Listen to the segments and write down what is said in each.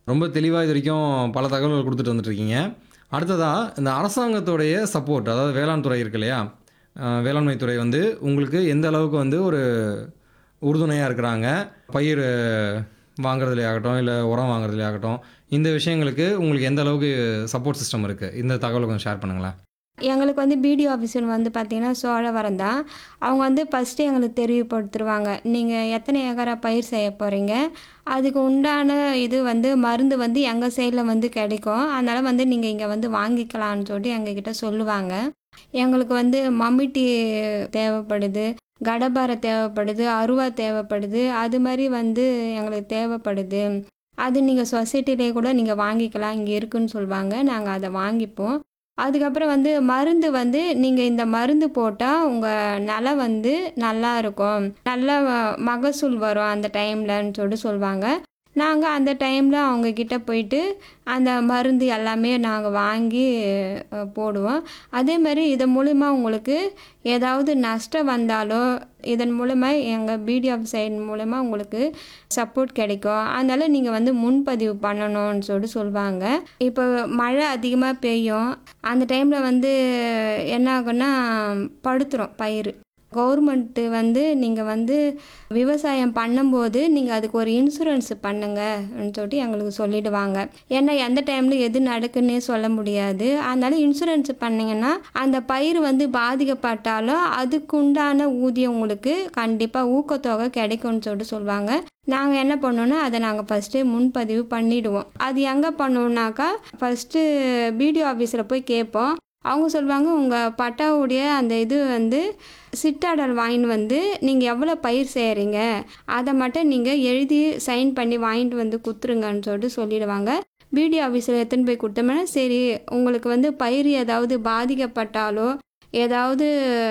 ரொம்ப தெளிவாக இது வரைக்கும் பல தகவல்கள் கொடுத்துட்டு வந்துட்டுருக்கீங்க அடுத்ததாக இந்த அரசாங்கத்தோடைய சப்போர்ட் அதாவது வேளாண் துறை இருக்கு இல்லையா அஹ், வேளாண்மை துறை வந்து உங்களுக்கு எந்த அளவுக்கு வந்து ஒரு உறுதுணையாக இருக்கிறாங்க பயிர் வாங்குறதுலே ஆகட்டும் இல்லை உரம் வாங்குறதுலே ஆகட்டும் இந்த விஷயங்களுக்கு உங்களுக்கு எந்த அளவுக்கு சப்போர்ட் சிஸ்டம் இருக்குது இந்த தகவலை கொஞ்சம் ஷேர் பண்ணுங்களேன் எங்களுக்கு வந்து பிடிஓ ஆஃபீஸர் வந்து பார்த்தீங்கன்னா சோழவரம் தான் அவங்க வந்து ஃபஸ்ட்டு எங்களுக்கு தெரிவுபடுத்துருவாங்க நீங்கள் எத்தனை ஏக்கரா பயிர் செய்ய போகிறீங்க அதுக்கு உண்டான இது வந்து மருந்து வந்து எங்கள் சைடில் வந்து கிடைக்கும் அதனால் வந்து நீங்கள் இங்கே வந்து வாங்கிக்கலாம்னு சொல்லிட்டு எங்ககிட்ட சொல்லுவாங்க எங்களுக்கு வந்து மம்மிட்டி தேவைப்படுது கடபாரை தேவைப்படுது அருவா தேவைப்படுது அது மாதிரி வந்து எங்களுக்கு தேவைப்படுது அது நீங்கள் சொசைட்டிலே கூட நீங்கள் வாங்கிக்கலாம் இங்கே இருக்குன்னு சொல்லுவாங்க நாங்கள் அதை வாங்கிப்போம் அதுக்கப்புறம் வந்து மருந்து வந்து நீங்கள் இந்த மருந்து போட்டால் உங்கள் நிலம் வந்து நல்லா இருக்கும் நல்ல வ- மகசூல் வரும் அந்த டைம்லன்னு சொல்லிட்டு சொல்லுவாங்க நாங்கள் அந்த டைமில் அவங்கக்கிட்ட போயிட்டு அந்த மருந்து எல்லாமே நாங்கள் வாங்கி அஹ், போடுவோம் அதே மாதிரி இதன் மூலிமா உங்களுக்கு ஏதாவது நஷ்டம் வந்தாலோ இதன் மூலமா எங்கள் பிடிஎஃப் சைடு மூலமா உங்களுக்கு சப்போர்ட் கிடைக்கும் அதனால நீங்கள் வந்து முன்பதிவு பண்ணணும்னு சொல்லிட்டு சொல்லுவாங்க இப்போ மழை அதிகமாக பெய்யும் அந்த டைமில் வந்து என்ன ஆகும்னா படுத்துரும் பயிர் கவர்மெண்ட்டு வந்து நீங்கள் வந்து விவசாயம் பண்ணும்போது நீங்கள் அதுக்கு ஒரு இன்சூரன்ஸ் பண்ணுங்கன்னு சொல்லிட்டு எங்களுக்கு சொல்லிடுவாங்க ஏன்னா எந்த டைமில் எது நடக்குன்னே சொல்ல முடியாது அதனால இன்சூரன்ஸ் பண்ணீங்கன்னா அந்த பயிர் வந்து பாதிக்கப்பட்டாலும் அதுக்குண்டான ஊதியம் உங்களுக்கு கண்டிப்பாக ஊக்கத்தொகை கிடைக்கும்னு சொல்லிட்டு சொல்லுவாங்க நாங்கள் என்ன பண்ணோன்னா அதை நாங்கள் ஃபஸ்ட்டு முன்பதிவு பண்ணிடுவோம் அது எங்கே பண்ணுவோம்னாக்கா ஃபஸ்ட்டு பிடிஓ ஆஃபீஸில் போய் கேட்போம் அவங்க சொல்லுவாங்க உங்கள் பட்டாவுடைய அந்த இது வந்து சிட்டாடல் வாங்கிட்டு வந்து நீங்கள் எவ்வளோ பயிர் செய்கிறீங்க அதை மட்டும் நீங்கள் எழுதி சைன் பண்ணி வாங்கிட்டு வந்து கொடுத்துருங்கன்னு சொல்லிட்டு சொல்லிடுவாங்க பிடிஓ ஆஃபீஸில் எடுத்துன்னு போய் கொடுத்தோம்னா சரி உங்களுக்கு வந்து பயிர் ஏதாவது பாதிக்கப்பட்டாலோ ஏதாவது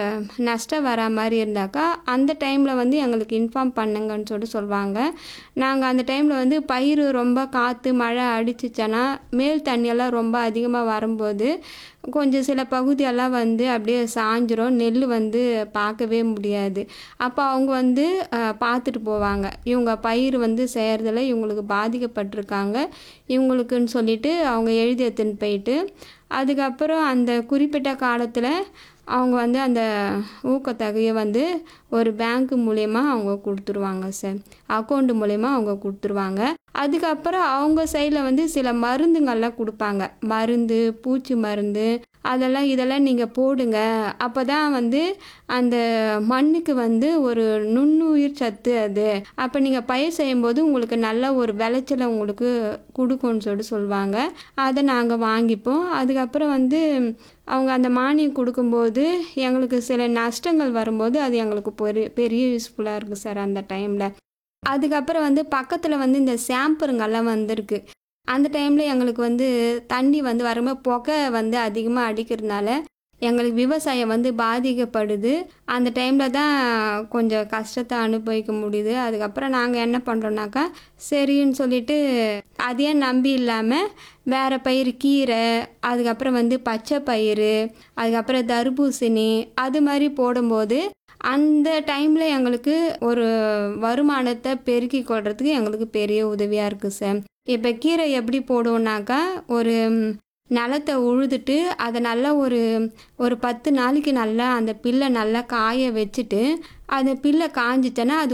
நஷ்டம் வர மாதிரி இருந்தாக்கா அந்த டைமில் வந்து எங்களுக்கு இன்ஃபார்ம் பண்ணுங்கன்னு சொல்லிட்டு சொல்லுவாங்க நாங்கள் அந்த டைமில் வந்து பயிர் ரொம்ப காற்று மழை அடிச்சிச்சன்னா மேல் தண்ணியெல்லாம் ரொம்ப அதிகமாக வரும்போது கொஞ்சம் சில பகுதியெல்லாம் வந்து அப்படியே சாஞ்சிரும் நெல் வந்து பார்க்கவே முடியாது அப்போ அவங்க வந்து அஹ், பார்த்துட்டு போவாங்க இவங்க பயிர் வந்து செய்கிறதுல இவங்களுக்கு பாதிக்கப்பட்டிருக்காங்க இவங்களுக்குன்னு சொல்லிட்டு அவங்க எழுதி எடுத்துன்னு போயிட்டு அதுக்கப்புறம் அந்த குறிப்பிட்ட காலத்தில் அவங்க வந்து அந்த ஊக்கத்தொகையை வந்து ஒரு பேங்க் மூலயமா அவங்க கொடுத்துருவாங்க சார் அக்கௌண்ட் மூலயமா அவங்க கொடுத்துருவாங்க அதுக்கப்புறம் அவங்க சைடில் வந்து சில மருந்துங்கள்லாம் கொடுப்பாங்க மருந்து பூச்சி மருந்து அதெல்லாம் இதெல்லாம் நீங்கள் போடுங்க அப்போ தான் வந்து அந்த மண்ணுக்கு வந்து ஒரு நுண்ணுயிர் சத்து அது அப்போ நீங்கள் பயிர் செய்யும்போது உங்களுக்கு நல்ல ஒரு விளைச்சலை உங்களுக்கு கொடுக்கும்னு சொல்லிட்டு சொல்லுவாங்க அதை நாங்கள் வாங்கிப்போம் அதுக்கப்புறம் வந்து அவங்க அந்த மானியம் கொடுக்கும்போது எங்களுக்கு சில நஷ்டங்கள் வரும்போது அது எங்களுக்கு பெரிய பெரிய யூஸ்ஃபுல்லாக இருக்குது சார் அந்த டைமில் அதுக்கப்புறம் வந்து பக்கத்தில் வந்து இந்த சாம்பருங்கெல்லாம் வந்திருக்கு அந்த டைமில் எங்களுக்கு வந்து தண்ணி வந்து வரும்போது புகை வந்து அதிகமாக அடிக்கிறதுனால எங்களுக்கு விவசாயம் வந்து பாதிக்கப்படுது அந்த டைமில் தான் கொஞ்சம் கஷ்டத்தை அனுபவிக்க முடியுது அதுக்கப்புறம் நாங்கள் என்ன பண்ணுறோன்னாக்கா சரின்னு சொல்லிட்டு அதையே நம்பி இல்லாமல் வேறு பயிர் கீரை அதுக்கப்புறம் வந்து பச்சை பயிர் அதுக்கப்புறம் தர்பூசணி அது மாதிரி போடும்போது அந்த டைமில் எங்களுக்கு ஒரு வருமானத்தை பெருக்கி கொள்றதுக்கு எங்களுக்கு பெரிய உதவியாக இருக்குது சார் இப்போ கீரை எப்படி போடுவோம்னாக்கா ஒரு ம், நிலத்தை உழுதுட்டு அதை நல்லா ஒரு ஒரு பத்து நாளைக்கு நல்லா அந்த பில்லை நல்லா காய வச்சுட்டு அந்த பில்லை காஞ்சிச்சேன்னா அது